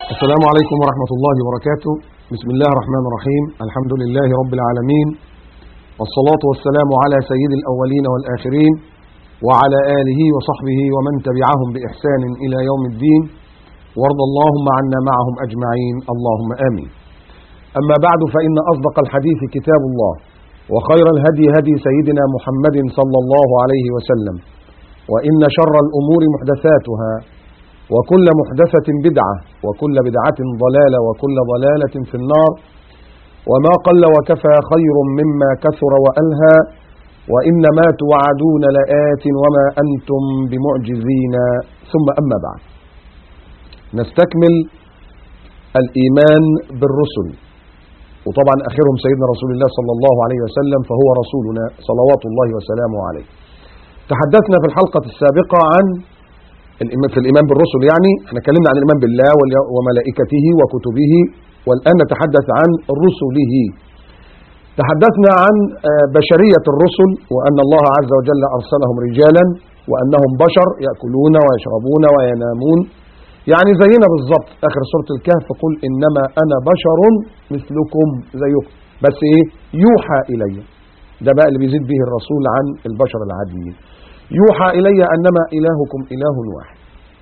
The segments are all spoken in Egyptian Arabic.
السلام عليكم ورحمة الله وبركاته بسم الله الرحمن الرحيم الحمد لله رب العالمين والصلاة والسلام على سيد الأولين والآخرين وعلى آله وصحبه ومن تبعهم بإحسان إلى يوم الدين وارض اللهم عنا معهم أجمعين اللهم آمين أما بعد فإن أصدق الحديث كتاب الله وخير الهدي هدي سيدنا محمد صلى الله عليه وسلم وإن شر الأمور محدثاتها وكل محدثة بدعة وكل بدعة ضلالة وكل ضلالة في النار وما قل وكفى خير مما كثر وألهى وإنما توعدون لآت وما أنتم بمعجزين ثم أما بعد نستكمل الإيمان بالرسل وطبعا آخرهم سيدنا رسول الله صلى الله عليه وسلم فهو رسولنا صلوات الله وسلامه عليه تحدثنا في الحلقة السابقة عن في الإيمان بالرسل يعني احنا اتكلمنا عن الإيمان بالله وملائكته وكتبه والآن نتحدث عن رسله تحدثنا عن بشرية الرسل وأن الله عز وجل أرسلهم رجالا وأنهم بشر يأكلون ويشربون وينامون يعني زينا بالظبط آخر سورة الكهف قل إنما أنا بشر مثلكم زيكم بس إيه يوحى إلي ده بقى اللي بيزيد به الرسول عن البشر العاديين يوحى إلي أنما إلهكم إله واحد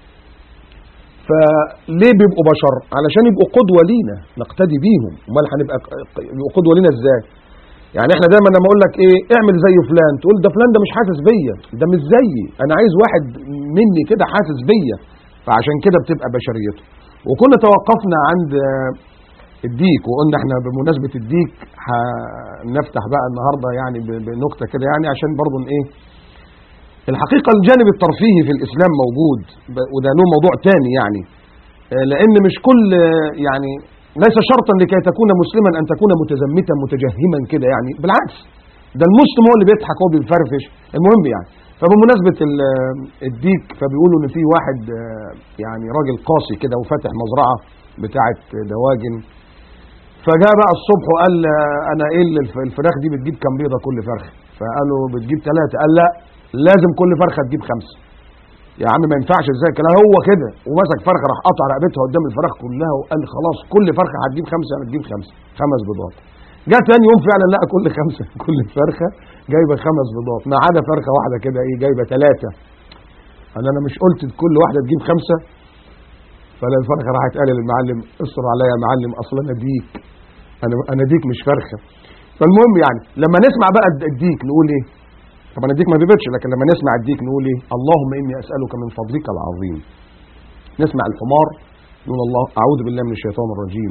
فليه بيبقوا بشر علشان يبقوا قدوة لينا نقتدي بيهم امال هنبقى يبقوا قدوة لينا ازاي يعني احنا دايما لما اقول لك ايه اعمل زي فلان تقول ده فلان ده مش حاسس بيا ده مش زيي انا عايز واحد مني كده حاسس بيا فعشان كده بتبقى بشريته وكنا توقفنا عند الديك وقلنا احنا بمناسبة الديك هنفتح بقى النهاردة يعني بنكتة كده يعني عشان برضو ايه الحقيقة الجانب الترفيهي في الإسلام موجود وده له موضوع تاني يعني لأن مش كل يعني ليس شرطا لكي تكون مسلما أن تكون متزمتا متجهما كده يعني بالعكس ده المسلم هو اللي بيضحك هو بيفرفش المهم يعني فبمناسبة الديك فبيقولوا ان في واحد يعني راجل قاسي كده وفاتح مزرعة بتاعة دواجن فجاء بقى الصبح وقال انا ايه الفراخ دي بتجيب كام بيضة كل فرخة فقالوا بتجيب ثلاثة قال لا لازم كل فرخة تجيب خمسة يا عم ما ينفعش ازاي كلام هو كده ومسك فرخة راح قطع رقبتها قدام الفراخ كلها وقال خلاص كل فرخة هتجيب خمسة هتجيب خمسة خمس بيضات جاء تاني يوم فعلا لقى كل خمسة كل فرخة جايبة خمس بيضات ما عدا فرخة واحدة كده ايه جايبة ثلاثة انا انا مش قلت كل واحدة تجيب خمسة فلا الفرخة راحت قال للمعلم اصر عليا يا معلم اصل انا ديك انا انا ديك مش فرخة فالمهم يعني لما نسمع بقى الديك نقول ايه طبعا الديك ما بيبيضش لكن لما نسمع الديك نقول ايه اللهم اني اسالك من فضلك العظيم نسمع الحمار نقول الله اعوذ بالله من الشيطان الرجيم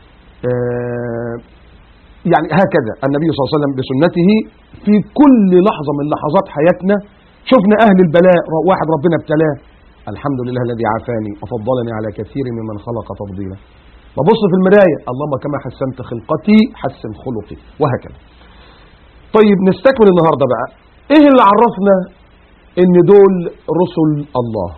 آه يعني هكذا النبي صلى الله عليه وسلم بسنته في كل لحظة من لحظات حياتنا شفنا أهل البلاء واحد ربنا ابتلاه الحمد لله الذي عافاني وفضلني على كثير ممن خلق تفضيلا ببص في المراية اللهم كما حسنت خلقتي حسن خلقي وهكذا طيب نستكمل النهاردة بقى ايه اللي عرفنا ان دول رسل الله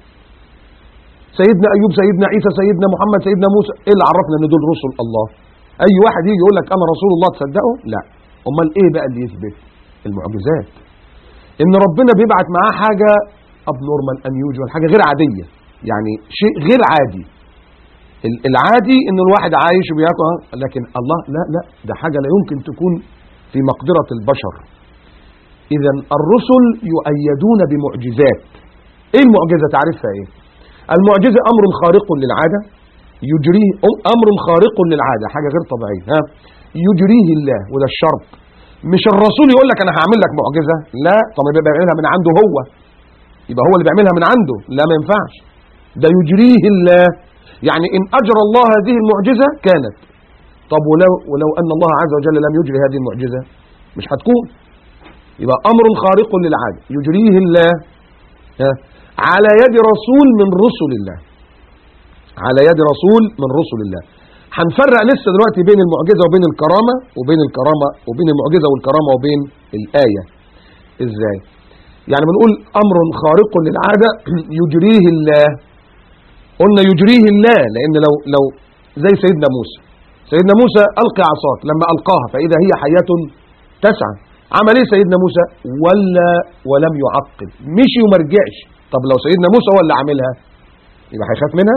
سيدنا ايوب سيدنا عيسى سيدنا محمد سيدنا موسى ايه اللي عرفنا ان دول رسل الله اي واحد يجي يقول لك انا رسول الله تصدقه لا امال ايه بقى اللي يثبت المعجزات ان ربنا بيبعت معاه حاجه ابنورمال انيوجوال حاجه غير عاديه يعني شيء غير عادي العادي ان الواحد عايش وبياكل لكن الله لا لا ده حاجه لا يمكن تكون في مقدره البشر اذا الرسل يؤيدون بمعجزات ايه المعجزه تعرفها ايه المعجزه امر خارق للعاده يجريه امر خارق للعاده حاجه غير طبيعيه ها يجريه الله وده الشرط مش الرسول يقول لك انا هعمل لك معجزه لا طب يبقى بيعملها من عنده هو يبقى هو اللي بيعملها من عنده لا ما ينفعش ده يجريه الله يعني ان اجرى الله هذه المعجزه كانت طب ولو ولو ان الله عز وجل لم يجري هذه المعجزه مش هتكون يبقى امر خارق للعاده يجريه الله ها على يد رسول من رسل الله على يد رسول من رسل الله هنفرق لسه دلوقتي بين المعجزة وبين الكرامة وبين الكرامة وبين المعجزة والكرامة وبين الآية ازاي يعني بنقول أمر خارق للعادة يجريه الله قلنا يجريه الله لأن لو لو زي سيدنا موسى سيدنا موسى ألقي عصاك لما ألقاها فإذا هي حياة تسعى عمل ايه سيدنا موسى ولا ولم يعقب مشي وما رجعش طب لو سيدنا موسى هو اللي عاملها يبقى هيخاف منها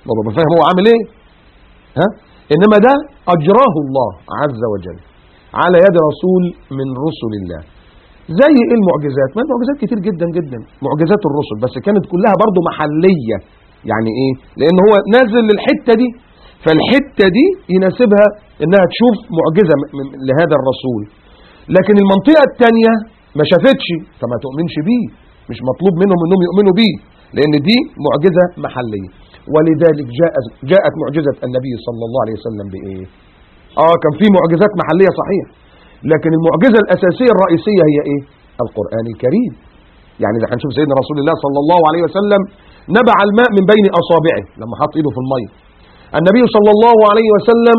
برضه فاهم هو عامل ايه ها انما ده اجراه الله عز وجل على يد رسول من رسل الله زي ايه المعجزات ما المعجزات كتير جدا جدا معجزات الرسل بس كانت كلها برضه محلية يعني ايه لان هو نازل للحتة دي فالحتة دي يناسبها انها تشوف معجزة م- م- لهذا الرسول لكن المنطقة التانية ما شافتش فما تؤمنش بيه مش مطلوب منهم انهم يؤمنوا بيه لان دي معجزة محلية ولذلك جاءت جاءت معجزة النبي صلى الله عليه وسلم بايه اه كان في معجزات محلية صحيح لكن المعجزة الأساسية الرئيسية هي إيه؟ القرآن الكريم يعني إذا هنشوف سيدنا رسول الله صلى الله عليه وسلم نبع الماء من بين أصابعه لما حط إيده في المية النبي صلى الله عليه وسلم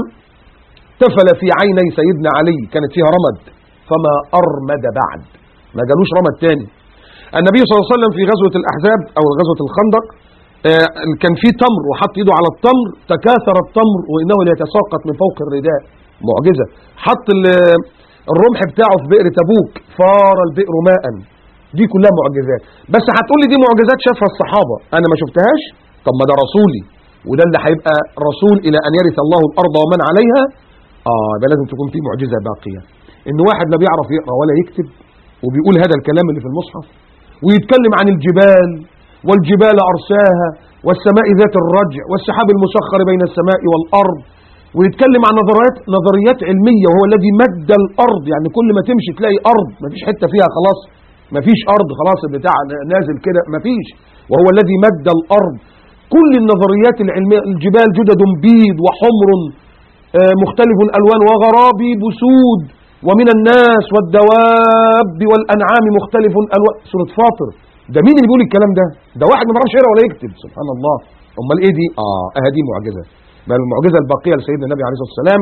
تفل في عيني سيدنا علي كانت فيها رمد فما أرمد بعد ما جالوش رمد تاني النبي صلى الله عليه وسلم في غزوة الأحزاب أو غزوة الخندق آه، كان في تمر وحط ايده على التمر تكاثر التمر وانه ليتساقط من فوق الرداء معجزه حط ال- الرمح بتاعه في بئر تبوك فار البئر ماء دي كلها معجزات بس هتقول لي دي معجزات شافها الصحابه انا ما شفتهاش طب ما ده رسولي وده اللي هيبقى رسول الى ان يرث الله الارض ومن عليها اه يبقى لازم تكون في معجزه باقيه ان واحد لا بيعرف يقرا ولا يكتب وبيقول هذا الكلام اللي في المصحف ويتكلم عن الجبال والجبال أرساها والسماء ذات الرجع والسحاب المسخر بين السماء والأرض ويتكلم عن نظريات نظريات علمية وهو الذي مد الأرض يعني كل ما تمشي تلاقي أرض مفيش حتة فيها خلاص مفيش أرض خلاص البتاع نازل كده مفيش وهو الذي مد الأرض كل النظريات العلمية الجبال جدد بيض وحمر آه، مختلف الألوان وغرابيب سود ومن الناس والدواب والأنعام مختلف ألوان سورة فاطر ده مين اللي بيقول الكلام ده ده واحد ما بيعرفش يقرا ولا يكتب سبحان الله امال ايه دي اه اه دي معجزه بل المعجزه الباقيه لسيدنا النبي عليه الصلاه والسلام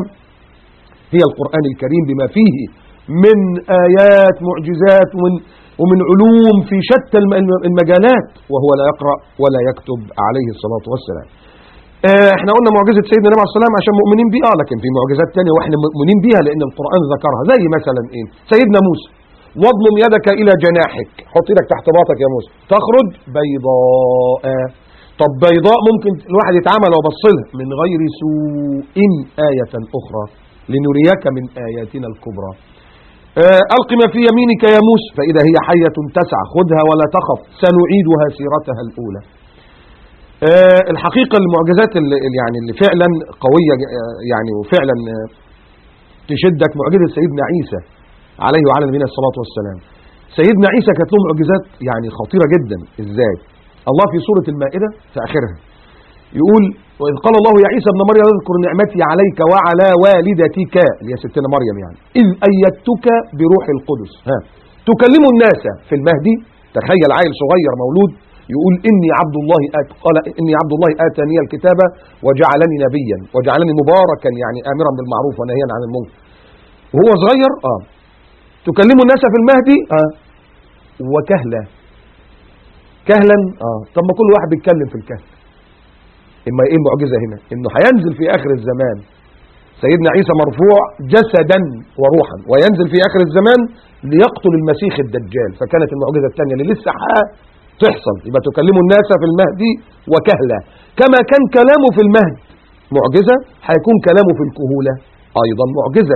هي القران الكريم بما فيه من ايات معجزات ومن ومن علوم في شتى الم- المجالات وهو لا يقرا ولا يكتب عليه الصلاه والسلام آه، احنا قلنا معجزه سيدنا النبي عليه الصلاه والسلام عشان مؤمنين بيها آه، لكن في معجزات تانية واحنا مؤمنين بيها لان القران ذكرها زي مثلا ايه سيدنا موسى واضمم يدك الى جناحك حط ايدك تحت باطك يا موسى تخرج بيضاء طب بيضاء ممكن الواحد يتعامل لو بص لها من غير سوء آية أخرى لنريك من آياتنا الكبرى آه، ألق ما في يمينك يا موسى فإذا هي حية تسعى خذها ولا تخف سنعيدها سيرتها الأولى آه، الحقيقة المعجزات اللي اللي يعني اللي فعلا قوية آه، يعني وفعلا آه، تشدك معجزة سيدنا عيسى عليه وعلى نبينا الصلاة والسلام سيدنا عيسى كانت له معجزات يعني خطيرة جدا ازاي الله في سورة المائدة في آخرها يقول وإذ قال الله يا عيسى ابن مريم اذكر نعمتي عليك وعلى والدتك اللي هي ستنا مريم يعني إذ أيدتك بروح القدس ها تكلم الناس في المهدي تخيل عيل صغير مولود يقول إني عبد الله آت قال إني عبد الله آتاني الكتاب وجعلني نبيا وجعلني مباركا يعني آمرا بالمعروف ونهيا عن المنكر وهو صغير اه تكلم الناس في المهدي اه وكهلا كهلا اه طب ما كل واحد بيتكلم في الكهل اما ايه المعجزه هنا انه هينزل في اخر الزمان سيدنا عيسى مرفوع جسدا وروحا وينزل في اخر الزمان ليقتل المسيح الدجال فكانت المعجزه الثانيه اللي لسه تحصل يبقى تكلم الناس في المهدي وكهلا كما كان كلامه في المهد معجزه هيكون كلامه في الكهوله ايضا معجزه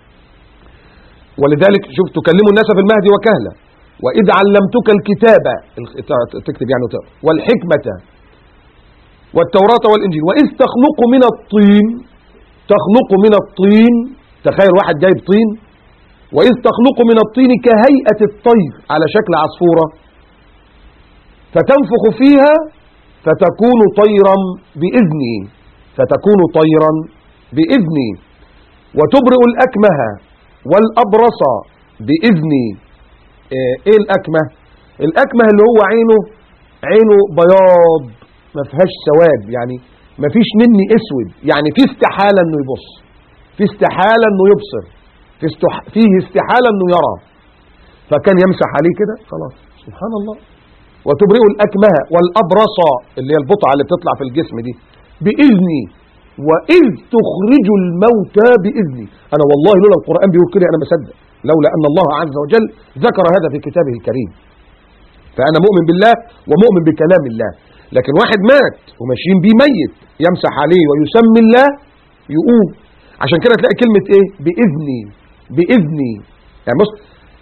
ولذلك شوف تكلم الناس في المهد وكهلا وإذ علمتك الكتاب تكتب يعني وتقرأ والحكمة والتوراة والإنجيل وإذ تخلق من الطين تخلق من الطين تخيل واحد جايب طين وإذ تخلق من الطين كهيئة الطير على شكل عصفورة فتنفخ فيها فتكون طيرا بإذني فتكون طيرا بإذني وتبرئ الأكمه والأبرص بإذني ايه الأكمه الأكمه اللي هو عينه عينه بياض ما فيهاش سواد يعني ما فيش نني اسود يعني في استحالة انه يبص في استحالة انه يبصر في استح... فيه استحالة انه يرى فكان يمسح عليه كده خلاص سبحان الله وتبرئ الأكمه والأبرص اللي هي البطعة اللي بتطلع في الجسم دي بإذني وإذ تخرج الموتى بإذني أنا والله لولا القرآن بيقول كده أنا مصدق لولا أن الله عز وجل ذكر هذا في كتابه الكريم فأنا مؤمن بالله ومؤمن بكلام الله لكن واحد مات وماشيين بيه ميت يمسح عليه ويسمي الله يقوم عشان كده تلاقي كلمة ايه بإذني بإذني يعني بص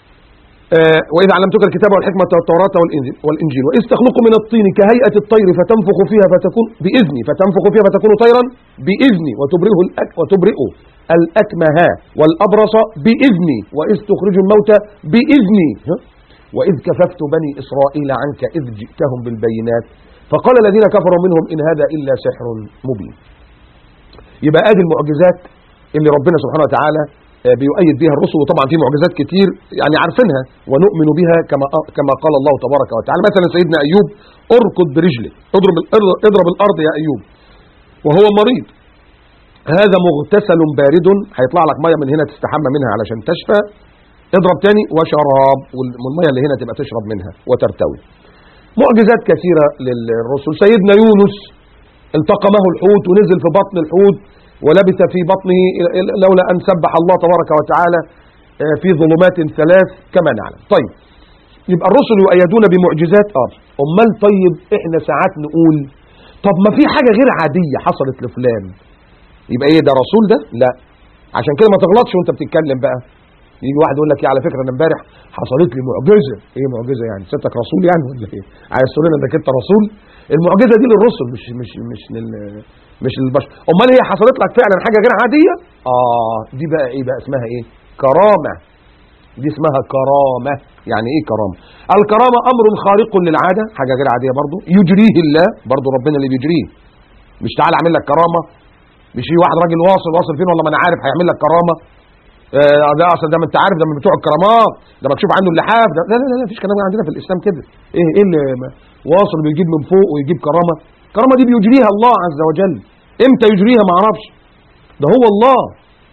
آه وإذا علمتك الكتاب والحكمة والتوراة والإنجيل, والإنجيل وإذ تخلق من الطين كهيئة الطير فتنفخ فيها فتكون بإذني فتنفخ فيها فتكون طيرا بإذني وتبرئه الأك وتبرئ الأكمه والأبرص بإذني وإذ تخرج الموتى بإذني ها؟ وإذ كففت بني إسرائيل عنك إذ جئتهم بالبينات فقال الذين كفروا منهم إن هذا إلا سحر مبين يبقى ادي المعجزات اللي ربنا سبحانه وتعالى آه، بيؤيد بها الرسل وطبعا في معجزات كتير يعني عارفينها ونؤمن بها كما كما قال الله تبارك وتعالى مثلا سيدنا ايوب اركض برجلك اضرب الارض اضرب الارض يا ايوب وهو مريض هذا مغتسل بارد هيطلع لك ميه من هنا تستحمى منها علشان تشفى اضرب تاني وشراب والميه اللي هنا تبقى تشرب منها وترتوي معجزات كثيرة للرسل سيدنا يونس التقمه الحوت ونزل في بطن الحوت ولبث في بطنه لولا أن سبح الله تبارك وتعالى آه، في ظلمات ثلاث كما نعلم طيب يبقى الرسل يؤيدون بمعجزات اه امال طيب احنا ساعات نقول طب ما في حاجة غير عادية حصلت لفلان يبقى ايه ده رسول ده لا عشان كده ما تغلطش وانت بتتكلم بقى يجي واحد يقول لك ايه على فكره انا امبارح حصلت لي معجزه ايه معجزه يعني ستك رسول يعني ولا ايه عايز تقول لنا انك انت رسول المعجزه دي للرسل مش مش مش لل مش للبشر امال هي حصلت لك فعلا حاجه غير عاديه اه دي بقى ايه بقى اسمها ايه كرامه دي اسمها كرامه يعني ايه كرامه الكرامه امر خارق للعاده حاجه غير عاديه برضو يجريه الله برضو ربنا اللي بيجريه مش تعالى اعمل لك كرامه مش في واحد راجل واصل واصل فين والله ما انا عارف هيعمل لك كرامه آه ده اصل ده ما انت عارف ده من بتوع الكرامات ده مكشوف عنه اللحاف ده لا لا لا مفيش كلام عندنا في الاسلام كده ايه ايه اللي ما- واصل بيجيب من فوق ويجيب كرامه الكرامه دي بيجريها الله عز وجل امتى يجريها ما اعرفش ده هو الله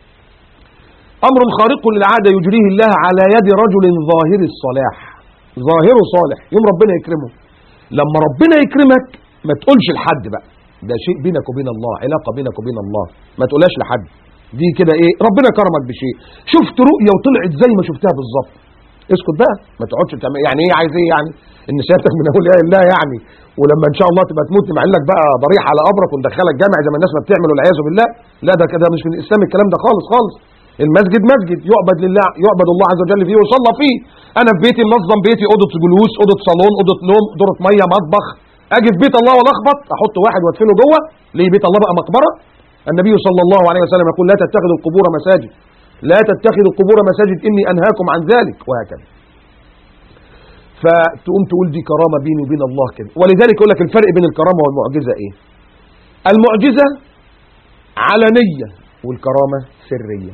امر خارق للعاده يجريه الله على يد رجل ظاهر الصلاح ظاهره صالح يوم ربنا يكرمه لما ربنا يكرمك ما تقولش لحد بقى ده شيء بينك وبين الله علاقه بينك وبين الله ما تقولهاش لحد دي كده ايه ربنا كرمك بشيء شفت رؤيه وطلعت زي ما شفتها بالظبط اسكت بقى ما تقعدش تعمل يعني ايه عايز ايه يعني ان سيادتك من اولياء الله يعني ولما ان شاء الله تبقى تموت نعمل لك بقى ضريح على قبرك وندخلك جامع زي ما الناس ما بتعمل والعياذ بالله لا ده كده مش من الاسلام الكلام ده خالص خالص المسجد مسجد يعبد لله يعبد الله عز وجل فيه ويصلى فيه انا في بيتي منظم بيتي اوضه جلوس اوضه صالون اوضه نوم دوره ميه مطبخ اجي في بيت الله والخبط احط واحد وادفنه جوه ليه بيت الله بقى مقبره النبي صلى الله عليه وسلم يقول لا تتخذوا القبور مساجد لا تتخذوا القبور مساجد اني انهاكم عن ذلك وهكذا فتقوم تقول دي كرامه بيني وبين الله كده ولذلك يقول لك الفرق بين الكرامه والمعجزه ايه المعجزه علنيه والكرامه سريه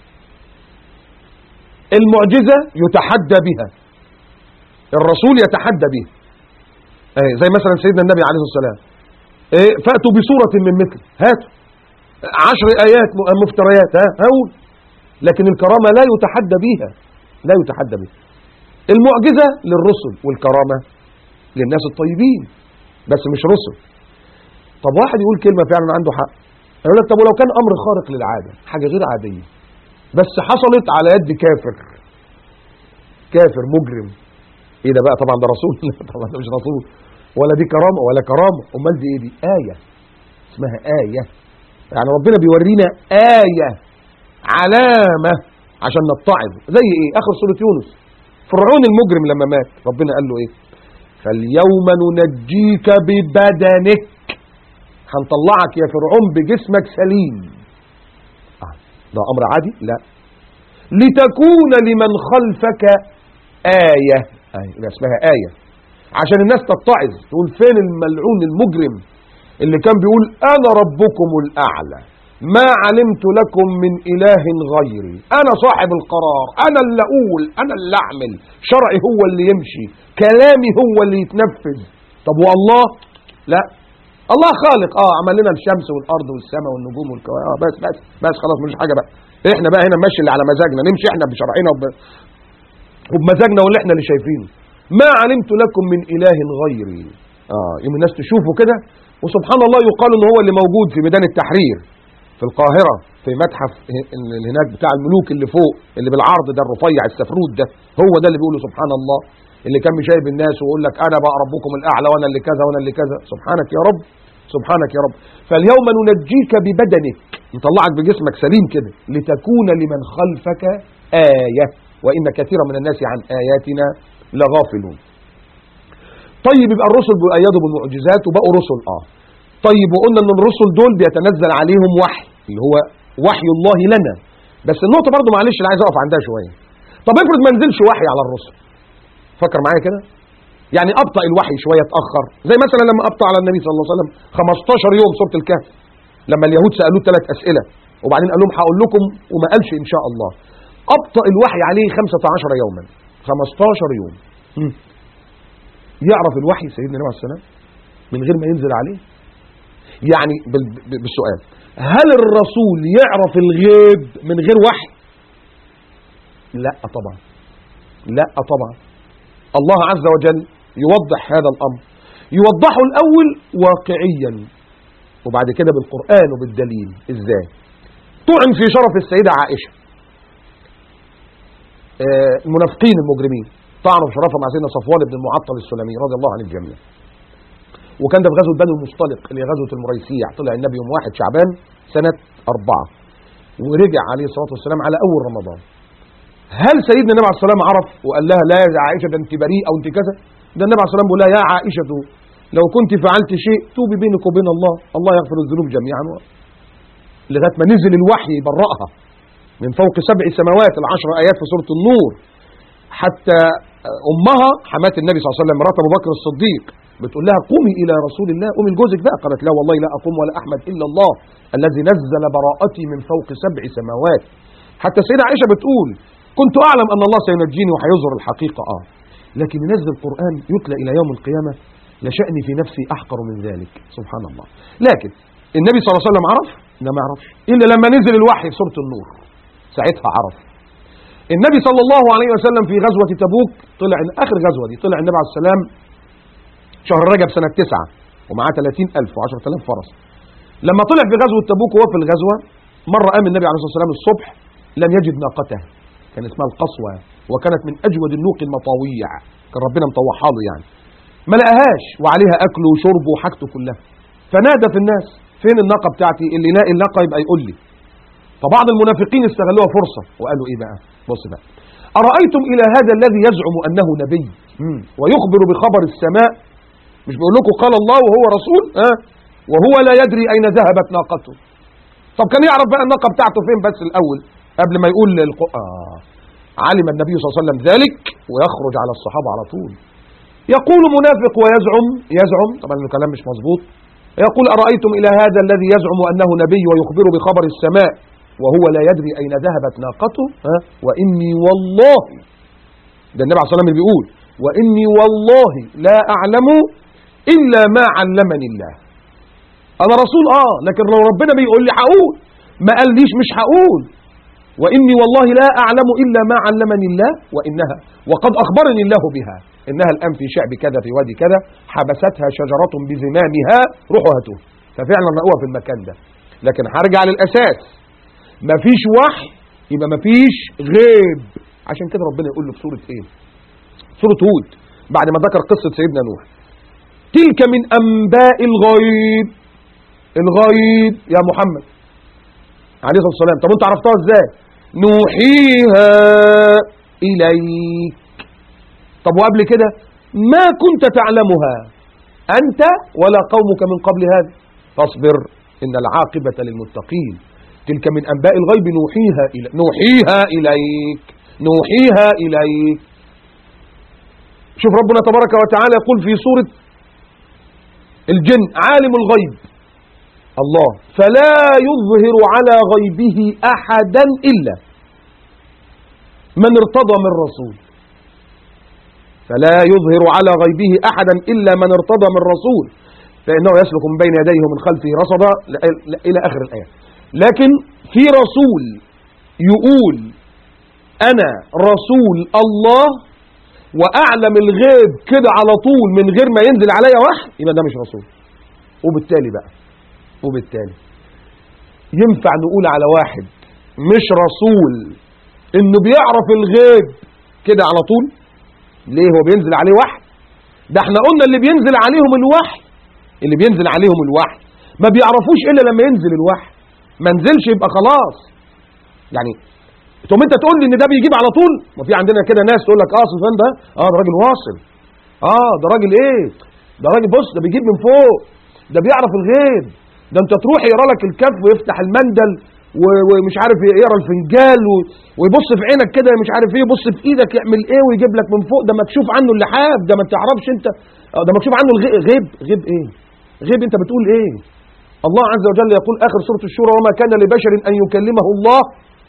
المعجزه يتحدى بها الرسول يتحدى بها ايه زي مثلا سيدنا النبي عليه الصلاه والسلام ايه فاتوا بصوره من مثل هاتوا عشر ايات م- مفتريات ها هقول لكن الكرامه لا يتحدى بها لا يتحدى بها المعجزه للرسل والكرامه للناس الطيبين بس مش رسل طب واحد يقول كلمه فعلا عنده حق يقول لك طب ولو كان امر خارق للعاده حاجه غير عاديه بس حصلت على يد كافر كافر مجرم ايه ده بقى طبعا ده رسول لا طبعا ده مش رسول ولا دي كرامه ولا كرامه امال دي ايه دي ايه اسمها ايه يعني ربنا بيورينا ايه علامه عشان نتعظ زي ايه اخر سوره يونس فرعون المجرم لما مات ربنا قال له ايه فاليوم ننجيك ببدنك هنطلعك يا فرعون بجسمك سليم آه، ده امر عادي لا لتكون لمن خلفك آية آية يبقى اسمها آية عشان الناس تتعظ تقول فين الملعون المجرم اللي كان بيقول أنا ربكم الأعلى ما علمت لكم من إله غيري أنا صاحب القرار أنا اللي أقول أنا اللي أعمل شرعي هو اللي يمشي كلامي هو اللي يتنفذ طب والله لا الله خالق اه عمل لنا الشمس والارض والسماء والنجوم والكواكب اه بس بس بس خلاص مش حاجه بقى احنا بقى هنا نمشي اللي على مزاجنا نمشي احنا بشرعنا وب... وبمزاجنا واللي احنا اللي شايفينه ما علمت لكم من اله غيري اه يوم الناس تشوفه كده وسبحان الله يقال ان هو اللي موجود في ميدان التحرير في القاهره في متحف ه- اللي هناك بتاع الملوك اللي فوق اللي بالعرض ده الرفيع السفرود ده هو ده اللي بيقوله سبحان الله اللي كان مشايب الناس ويقول لك انا بقى ربكم الاعلى وانا اللي كذا وانا اللي كذا سبحانك يا رب سبحانك يا رب فاليوم ننجيك ببدنك نطلعك بجسمك سليم كده لتكون لمن خلفك آية وإن كثيرا من الناس عن آياتنا لغافلون طيب يبقى الرسل بيؤيدوا بالمعجزات وبقوا رسل اه طيب وقلنا ان الرسل دول بيتنزل عليهم وحي اللي هو وحي الله لنا بس النقطه برضو معلش اللي عايز اقف عندها شويه طب افرض ما نزلش وحي على الرسل فكر معايا كده يعني ابطا الوحي شويه اتاخر زي مثلا لما ابطا على النبي صلى الله عليه وسلم 15 يوم سوره الكهف لما اليهود سالوه ثلاث اسئله وبعدين قال لهم هقول لكم وما قالش ان شاء الله ابطا الوحي عليه 15 يوما 15 يوم مم. يعرف الوحي سيدنا النبي عليه السلام من غير ما ينزل عليه يعني بال- ب- بالسؤال هل الرسول يعرف الغيب من غير وحي لا طبعا لا طبعا الله عز وجل يوضح هذا الأمر يوضحه الأول واقعيا وبعد كده بالقرآن وبالدليل إزاي طعن في شرف السيدة عائشة آه، المنافقين المجرمين طعنوا في شرفها مع سيدنا صفوان بن المعطل السلمي رضي الله عن الجميع وكان ده في غزوة بني المصطلق اللي هي غزوة المريسيع طلع النبي يوم واحد شعبان سنة أربعة ورجع عليه الصلاة والسلام على أول رمضان هل سيدنا النبي عليه الصلاة والسلام عرف وقال لها لا يا عائشة ده أنت بريء أو أنت كذا ده النبي عليه الصلاة والسلام بيقول لها يا عائشة لو كنت فعلت شيء توبي بينك وبين الله الله يغفر الذنوب جميعا لغاية ما نزل الوحي يبرأها من فوق سبع سماوات العشر آيات في سورة النور حتى أمها حماة النبي صلى الله عليه وسلم مرات أبو بكر الصديق بتقول لها قومي إلى رسول الله قومي لجوزك بقى قالت لا والله لا أقوم ولا أحمد إلا الله الذي نزل براءتي من فوق سبع سماوات حتى السيدة عائشة بتقول كنت أعلم أن الله سينجيني وهيظهر الحقيقة آه لكن ينزل القرآن يتلى إلى يوم القيامة لشأني في نفسي أحقر من ذلك سبحان الله لكن النبي صلى الله عليه وسلم عرف لا ما عرفش إلا لما نزل الوحي في سورة النور ساعتها عرف النبي صلى الله عليه وسلم في غزوة تبوك طلع آخر غزوة دي طلع النبي عليه السلام شهر رجب سنة تسعة ومعاه 30 ألف و10000 فرس لما طلع في غزوة تبوك وهو في الغزوة مرة قام النبي عليه الصلاة والسلام الصبح لم يجد ناقته كان اسمها القصوى وكانت من أجود النوق المطاويع كان ربنا مطوحها له يعني ما لقاهاش وعليها أكل وشرب وحاجته كلها فنادى في الناس فين الناقة بتاعتي اللي يلاقي الناقة يبقى يقول لي فبعض المنافقين استغلوها فرصة وقالوا ايه بقى بص بقى أرأيتم إلى هذا الذي يزعم أنه نبي مم. ويخبر بخبر السماء مش بيقول لكم قال الله وهو رسول ها وهو لا يدري أين ذهبت ناقته طب كان يعرف بقى الناقة بتاعته فين بس الأول قبل ما يقول للق... آه. علم النبي صلى الله عليه وسلم ذلك ويخرج على الصحابة على طول يقول منافق ويزعم يزعم طبعا الكلام مش مظبوط يقول أرأيتم إلى هذا الذي يزعم أنه نبي ويخبر بخبر السماء وهو لا يدري أين ذهبت ناقته ها؟ وإني والله ده النبي عليه الصلاة والسلام اللي بيقول وإني والله لا أعلم إلا ما علمني الله أنا رسول آه لكن لو ربنا بيقول لي هقول ما قاليش مش هقول وإني والله لا أعلم إلا ما علمني الله وإنها وقد أخبرني الله بها إنها الآن في شعب كذا في وادي كذا حبستها شجرة بزمامها روحوا هاتوه ففعلا لقوها في المكان ده لكن هرجع للأساس مفيش وحي يبقى مفيش غيب عشان كده ربنا يقول له في سورة ايه سورة هود بعد ما ذكر قصة سيدنا نوح تلك من أنباء الغيب الغيب يا محمد عليه الصلاة والسلام طب انت عرفتها ازاي نوحيها إليك طب وقبل كده ما كنت تعلمها أنت ولا قومك من قبل هذا فاصبر إن العاقبة للمتقين تلك من أنباء الغيب نوحيها إليك نوحيها إليك نوحيها إليك شوف ربنا تبارك وتعالى يقول في سورة الجن عالم الغيب الله فلا يظهر على غيبه أحدا إلا من ارتضى من رسول فلا يظهر على غيبه أحدا إلا من ارتضى من رسول فإنه يسلك من بين يديه ومن خلفه رصدا إلى آخر الآية لكن في رسول يقول أنا رسول الله وأعلم الغيب كده على طول من غير ما ينزل عليا وحي يبقى ده مش رسول وبالتالي بقى وبالتالي ينفع نقول على واحد مش رسول انه بيعرف الغيب كده على طول ليه هو بينزل عليه وحي ده احنا قلنا اللي بينزل عليهم الوحي اللي بينزل عليهم الوحي ما بيعرفوش الا لما ينزل الوحي ما نزلش يبقى خلاص يعني تقوم انت تقول لي ان ده بيجيب على طول ما في عندنا كده ناس تقول لك اه سفيان ده اه ده راجل واصل اه ده راجل ايه ده راجل بص ده بيجيب من فوق ده بيعرف الغيب ده انت تروح يقرا لك الكف ويفتح المندل و- ومش عارف يقرا الفنجال و- ويبص في عينك كده مش عارف ايه يبص في ايدك يعمل ايه ويجيب لك من فوق ده مكشوف عنه اللحاف ده ما تعرفش انت آه، ده مكشوف عنه الغيب غيب غيب ايه غيب انت بتقول ايه الله عز وجل يقول اخر سوره الشورى وما كان لبشر ان يكلمه الله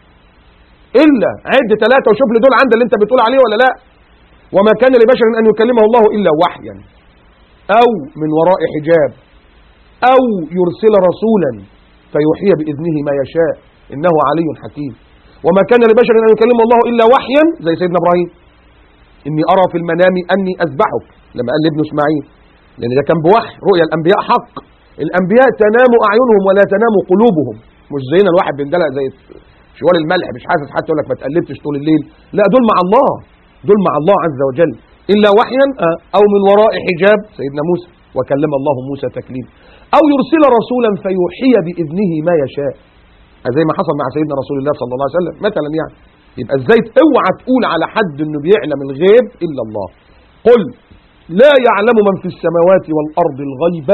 الا عد ثلاثه وشوف لي دول عند اللي انت بتقول عليه ولا لا وما كان لبشر ان يكلمه الله الا وحيا او من وراء حجاب او يرسل رسولا فيوحي باذنه ما يشاء انه علي حكيم وما كان لبشر ان يكلمه الله الا وحيا زي سيدنا ابراهيم اني ارى في المنام اني اذبحك لما قال لابنه اسماعيل لان ده كان بوحي رؤيا الانبياء حق الانبياء تنام اعينهم ولا تنام قلوبهم مش زينا الواحد بيندلق زي شوال الملح مش حاسس حتى يقول لك ما تقلبتش طول الليل لا دول مع الله دول مع الله عز وجل الا وحيا آه، او من وراء حجاب سيدنا موسى وكلم الله موسى تكليما او يرسل رسولا فيوحي باذنه ما يشاء زي ما حصل مع سيدنا رسول الله صلى الله عليه وسلم مثلا يعني يبقى ازاي اوعى تقول على حد انه بيعلم الغيب الا الله قل لا يعلم من في السماوات والارض الغيب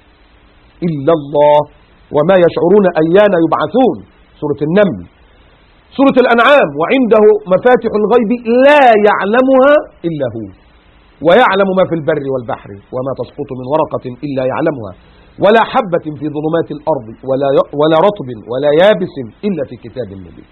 الا الله وما يشعرون ايان يبعثون سوره النمل سوره الانعام وعنده مفاتح الغيب لا يعلمها الا هو ويعلم ما في البر والبحر وما تسقط من ورقه الا يعلمها ولا حبة في ظلمات الأرض ولا ولا رطب ولا يابس إلا في كتاب مبين.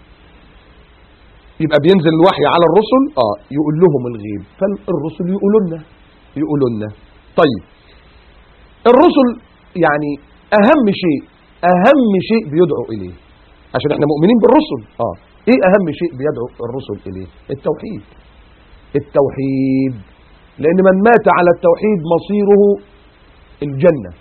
يبقى بينزل الوحي على الرسل اه يقول لهم الغيب فالرسل يقولوا لنا يقولوا لنا طيب الرسل يعني أهم شيء أهم شيء بيدعو إليه عشان احنا مؤمنين بالرسل اه ايه أهم شيء بيدعو الرسل إليه التوحيد التوحيد لأن من مات على التوحيد مصيره الجنة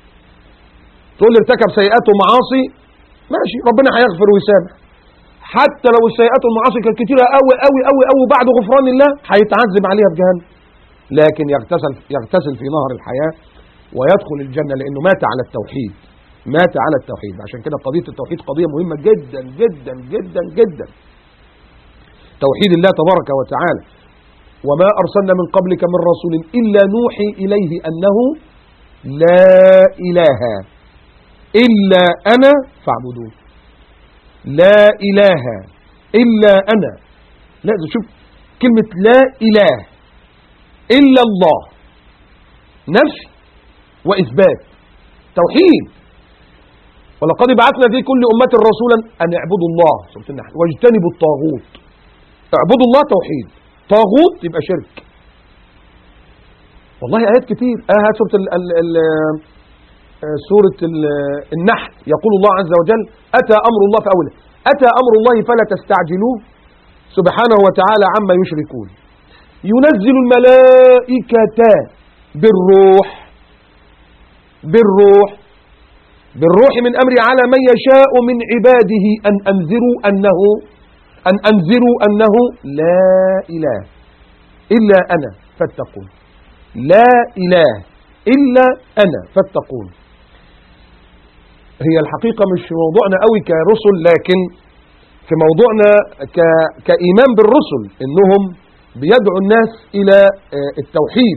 تقول لي ارتكب سيئات ومعاصي ماشي ربنا هيغفر ويسامح حتى لو السيئات والمعاصي كانت كتيرة قوي قوي قوي قوي بعد غفران الله هيتعذب عليها في جهنم لكن يغتسل يغتسل في نهر الحياة ويدخل الجنة لأنه مات على التوحيد مات على التوحيد عشان كده قضية التوحيد قضية مهمة جدا جدا جدا جدا توحيد الله تبارك وتعالى وما أرسلنا من قبلك من رسول إلا نوحي إليه أنه لا إله إلا أنا فاعبدون لا إله إلا أنا لا ده شوف كلمة لا إله إلا الله نفي وإثبات توحيد ولقد بعثنا في كل أمة رسولا أن اعبدوا الله سورة النحل واجتنبوا الطاغوت اعبدوا الله توحيد طاغوت يبقى شرك والله آيات كتير آه سورة ال ال ال سورة النحل يقول الله عز وجل أتى أمر الله في أوله أتى أمر الله فلا تستعجلوه سبحانه وتعالى عما يشركون ينزل الملائكة بالروح بالروح بالروح من أمر على من يشاء من عباده أن أنذروا أنه أن أنذروا أنه لا إله إلا أنا فاتقون لا إله إلا أنا فاتقون هي الحقيقة مش في موضوعنا قوي كرسل لكن في موضوعنا ك... كإيمان بالرسل إنهم بيدعو الناس إلى التوحيد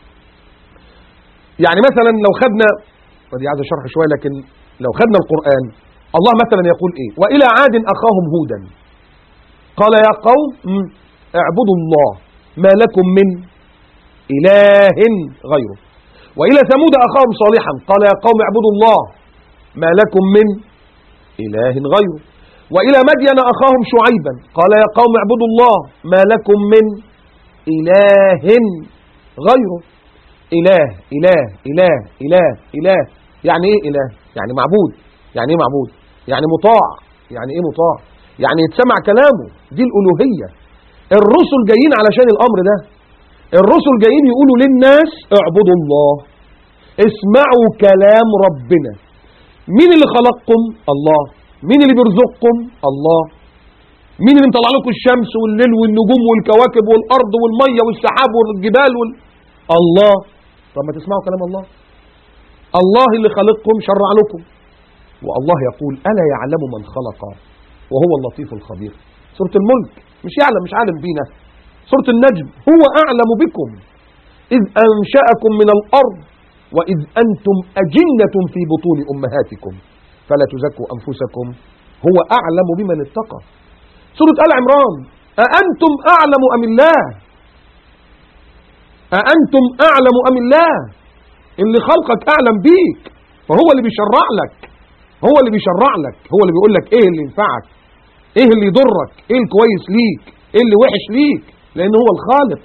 يعني مثلا لو خدنا ودي عايز شرح شوية لكن لو خدنا القرآن الله مثلا يقول إيه وإلى عاد أخاهم هودا قال يا قوم اعبدوا الله ما لكم من إله غيره وإلى ثمود أخاهم صالحا قال يا قوم اعبدوا الله ما لكم من إله غيره وإلى مدين أخاهم شعيبا قال يا قوم اعبدوا الله ما لكم من إله غيره إله إله إله إله إله يعني إيه إله يعني معبود يعني إيه معبود يعني مطاع يعني إيه مطاع يعني يتسمع كلامه دي الألوهية الرسل جايين علشان الأمر ده الرسل جايين يقولوا للناس اعبدوا الله اسمعوا كلام ربنا مين اللي خلقكم الله مين اللي بيرزقكم الله مين اللي مطلع لكم الشمس والليل والنجوم والكواكب والارض والميه والسحاب والجبال وال... الله طب ما تسمعوا كلام الله الله اللي خلقكم شرع لكم والله يقول الا يعلم من خلق وهو اللطيف الخبير سوره الملك مش يعلم مش عالم بينا سوره النجم هو اعلم بكم اذ انشاكم من الارض واذ انتم اجنه في بطون امهاتكم فلا تزكوا انفسكم هو اعلم بمن اتقى سورة آل عمران أأنتم أعلم أم الله أأنتم أعلم أم الله اللي خلقك أعلم بيك فهو اللي بيشرع لك هو اللي بيشرع لك هو اللي بيقول لك إيه اللي ينفعك إيه اللي يضرك إيه الكويس ليك إيه اللي وحش ليك لأن هو الخالق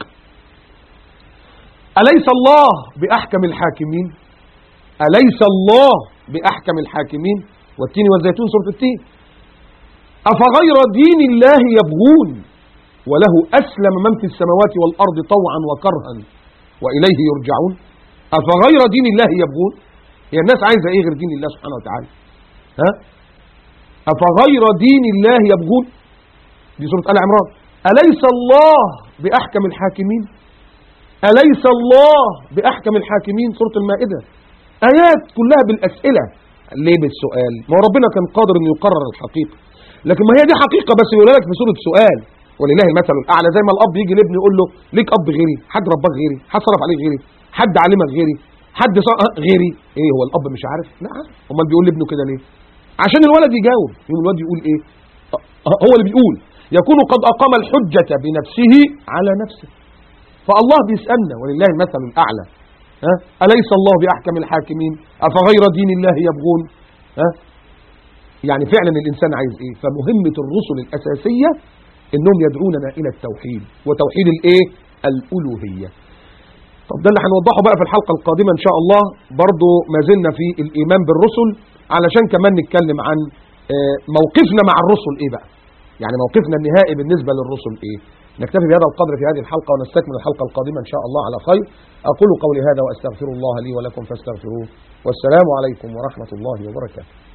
أليس الله بأحكم الحاكمين أليس الله بأحكم الحاكمين والتين والزيتون سورة التين أفغير دين الله يبغون وله أسلم من في السماوات والأرض طوعا وكرها وإليه يرجعون أفغير دين الله يبغون هي الناس عايزة إيه غير دين الله سبحانه وتعالى ها أفغير دين الله يبغون دي سورة آل عمران أليس الله بأحكم الحاكمين أليس الله بأحكم الحاكمين سورة المائدة آيات كلها بالأسئلة ليه بالسؤال ما هو ربنا كان قادر أن يقرر الحقيقة لكن ما هي دي حقيقة بس يقول لك في سورة سؤال ولله المثل الأعلى زي ما الأب يجي لابنه يقول له ليك أب غيري حد رباك غيري حد صرف عليك غيري حد علمك غيري حد صار غيري ايه هو الأب مش عارف لا عارف امال بيقول لابنه كده ليه عشان الولد يجاوب يقوم الولد يقول ايه هو اللي بيقول يكون قد أقام الحجة بنفسه على نفسه فالله بيسألنا ولله المثل الأعلى ها أليس الله بأحكم الحاكمين أفغير دين الله يبغون ها يعني فعلا الإنسان عايز إيه فمهمة الرسل الأساسية إنهم يدعوننا إلى التوحيد وتوحيد الإيه الألوهية طب ده اللي هنوضحه بقى في الحلقة القادمة إن شاء الله برضو ما زلنا في الإيمان بالرسل علشان كمان نتكلم عن موقفنا مع الرسل إيه بقى يعني موقفنا النهائي بالنسبة للرسل إيه نكتفي بهذا القدر في هذه الحلقة ونستكمل الحلقة القادمة إن شاء الله على خير أقول قولي هذا وأستغفر الله لي ولكم فاستغفروه والسلام عليكم ورحمة الله وبركاته